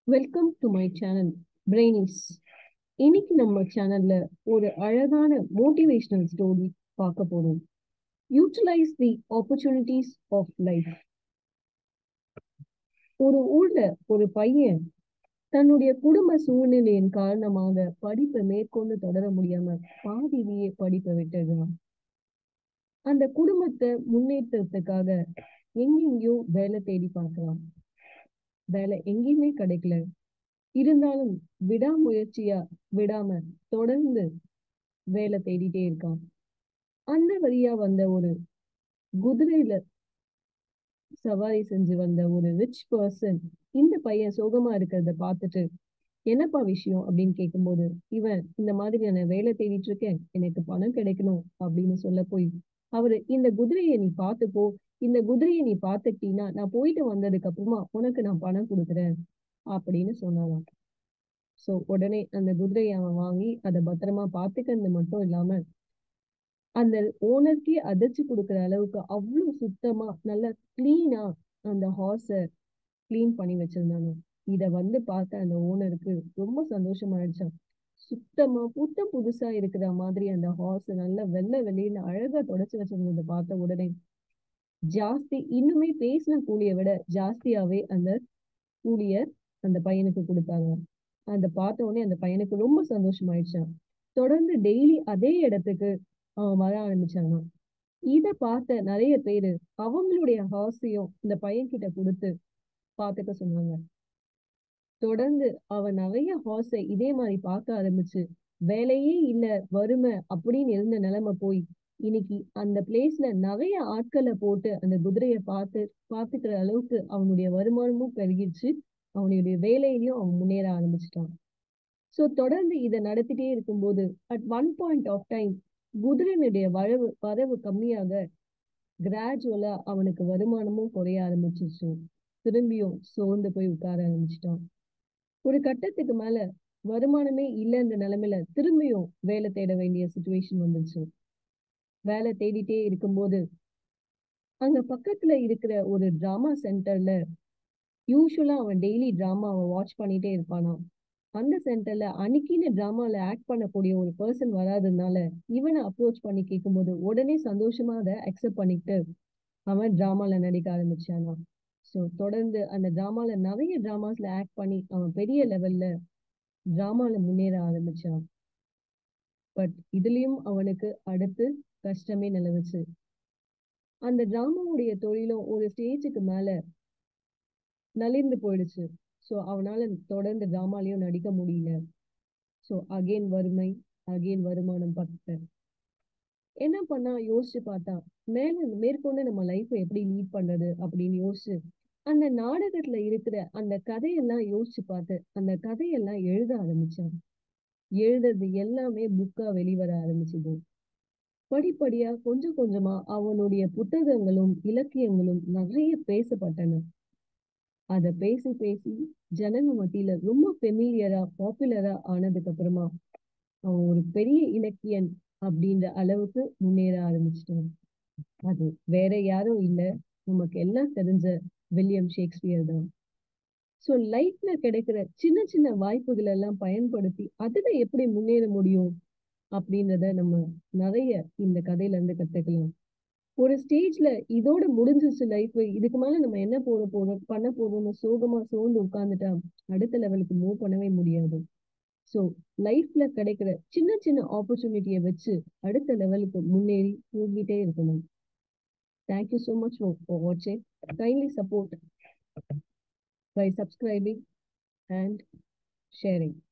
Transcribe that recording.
Welcome to my channel brainies இன்னைக்கு நம்ம சேனல்ல ஒரு அழகான மோட்டிவேஷனல் ஸ்டோரி பார்க்க போறோம் utilise the opportunities of life ஒரு ஊர்ல ஒரு பையன் தன்னுடைய குடும்ப சூழ்நிலையின் காரணமாக படிப்பை மேற்கொண்டு தொடர முடியாம பாதியிலேயே படிப்பை விட்டுடுறான் அந்த குடும்பத்தை முன்னேற்றத்துக்காக எங்கெங்கயோ வேலை தேடி பார்க்கலாம் வேலை எங்கேயுமே கிடைக்கல இருந்தாலும் விடாமுயற்சியா விடாம தொடர்ந்து வேலை தேடிட்டே இருக்கான் அந்த வழியா வந்த ஒரு குதிரையில சவாரி செஞ்சு வந்த ஒரு ரிச் பர்சன் இந்த பையன் சோகமா இருக்கிறத பார்த்துட்டு என்னப்பா விஷயம் அப்படின்னு கேட்கும்போது இவன் இந்த மாதிரியான வேலை தேடிட்டு இருக்கேன் எனக்கு பணம் கிடைக்கணும் அப்படின்னு சொல்ல போய் அவரு இந்த குதிரையை நீ பார்த்துப்போ இந்த குதிரையை நீ பார்த்துட்டீன்னா நான் போயிட்டு வந்ததுக்கு அப்புறமா உனக்கு நான் பணம் கொடுக்குறேன் அப்படின்னு சொன்னாராம் சோ உடனே அந்த குதிரையை அவன் வாங்கி அதை பத்திரமா பாத்துக்கிறது மட்டும் இல்லாம அந்த ஓனருக்கே அதிர்ச்சி கொடுக்குற அளவுக்கு அவ்வளவு சுத்தமா நல்லா கிளீனா அந்த ஹார்ஸ கிளீன் பண்ணி வச்சிருந்தாங்க இத வந்து பார்த்த அந்த ஓனருக்கு ரொம்ப சந்தோஷமாயிடுச்சான் சுத்தமா புத்தம் புதுசா இருக்கிற மாதிரி அந்த ஹார்ஸ் நல்லா வெள்ளை வெளியில அழகா தொடச்சு வச்சிருந்ததை பார்த்த உடனே ஜாஸ்தி இன்னுமே பேசின கூலிய விட ஜாஸ்தியாவே அந்த கூலிய அந்த பையனுக்கு கொடுத்தாங்க அந்த பார்த்த உடனே அந்த பையனுக்கு ரொம்ப சந்தோஷமாயிடுச்சான் தொடர்ந்து டெய்லி அதே இடத்துக்கு அவன் வர ஆரம்பிச்சாங்க இத பார்த்த நிறைய பேரு அவங்களுடைய ஹார்ஸையும் இந்த பையன் கிட்ட கொடுத்து பாத்துக்க சொன்னாங்க தொடர்ந்து அவன் நிறைய ஹார்ஸை இதே மாதிரி பார்க்க ஆரம்பிச்சு வேலையே இல்ல வறுமை அப்படின்னு இருந்த நிலைமை போய் இன்னைக்கு அந்த பிளேஸ்ல நிறைய ஆட்களை போட்டு அந்த குதிரையை பார்த்து பார்த்துக்கிற அளவுக்கு அவனுடைய வருமானமும் பெருகிடுச்சு அவனுடைய வேலையிலையும் அவன் முன்னேற ஆரம்பிச்சிட்டான் சோ தொடர்ந்து இதை நடத்திட்டே இருக்கும்போது at one point of time குதிரையினுடைய வரவு வரவு கம்மியாக கிராஜுவலா அவனுக்கு வருமானமும் குறைய ஆரம்பிச்சிருச்சு திரும்பியும் சோர்ந்து போய் உட்கார ஆரம்பிச்சிட்டான் ஒரு கட்டத்துக்கு மேல வருமானமே இல்லைன்ற நிலைமையில திரும்பியும் வேலை தேட வேண்டிய சுச்சுவேஷன் வந்துருச்சு வேலை தேடிட்டே இருக்கும்போது அங்க பக்கத்துல இருக்கிற ஒரு டிராமா சென்டர்ல யூஸ்வலா அவன் டெய்லி டிராமா அவன் வாட்ச் பண்ணிட்டே இருப்பானா அந்த சென்டர்ல அன்னைக்குன்னு டிராமால ஆக்ட் பண்ணக்கூடிய ஒரு பர்சன் வராததுனால இவனை அப்ரோச் பண்ணி கேட்கும்போது உடனே சந்தோஷமா அதை அக்செப்ட் பண்ணிட்டு அவன் டிராமால நடிக்க ஆரம்பிச்சானா ஸோ தொடர்ந்து அந்த டிராமால நிறைய டிராமாஸ்ல ஆக்ட் பண்ணி அவன் பெரிய லெவல்ல டிராமால முன்னேற ஆரம்பிச்சான் பட் இதுலயும் அவனுக்கு அடுத்து கஷ்டமே நிலவுச்சு அந்த டிராமாவுடைய தொழிலும் ஒரு ஸ்டேஜுக்கு மேல நலிந்து போயிடுச்சு ஸோ அவனால தொடர்ந்து டிராமாலையும் நடிக்க முடியல ஸோ அகெயின் வறுமை அகெயின் வருமானம் பார்த்த என்ன பண்ணா யோசிச்சு பார்த்தா மேல மேற்கொண்டு நம்ம லைஃப்பை எப்படி லீட் பண்றது அப்படின்னு யோசிச்சு அந்த நாடகத்துல இருக்கிற அந்த கதையெல்லாம் யோசிச்சு பார்த்து அந்த கதையெல்லாம் எழுத ஆரம்பிச்சான் எழுதுறது எல்லாமே புக்கா வெளிவர ஆரம்பிச்சது படிப்படியா கொஞ்சம் கொஞ்சமா அவனுடைய புத்தகங்களும் இலக்கியங்களும் நிறைய பேசப்பட்டன அத பேசி பேசி ஜனங்க மத்தியில ரொம்ப ஃபெமிலியரா பாப்புலரா ஆனதுக்கு அப்புறமா அவன் ஒரு பெரிய இலக்கியன் அப்படின்ற அளவுக்கு முன்னேற ஆரம்பிச்சிட்டான் அது வேற யாரும் இல்ல நமக்கு எல்லாம் தெரிஞ்ச வில்லியம் ஷேக்ஸ்பியர் தான் ஸோ லைஃப்ல கிடைக்கிற சின்ன சின்ன வாய்ப்புகள் எல்லாம் பயன்படுத்தி அதுல எப்படி முன்னேற முடியும் அப்படின்றத நம்ம நிறைய இந்த கதையில இருந்து கத்துக்கலாம் ஒரு ஸ்டேஜ்ல இதோட முடிஞ்சிச்சு லைஃப் இதுக்கு மேல நம்ம என்ன போட போறோம் பண்ண போறோம்னு சோகமா சோர்ந்து உட்கார்ந்துட்டா அடுத்த லெவலுக்கு மூவ் பண்ணவே முடியாது ஸோ லைஃப்ல கிடைக்கிற சின்ன சின்ன ஆப்பர்ச்சுனிட்டியை வச்சு அடுத்த லெவலுக்கு முன்னேறி போகிட்டே இருக்கணும் தேங்க்யூ ஸோ மச் ஃபார் வாட்சிங் kindly support by subscribing and sharing.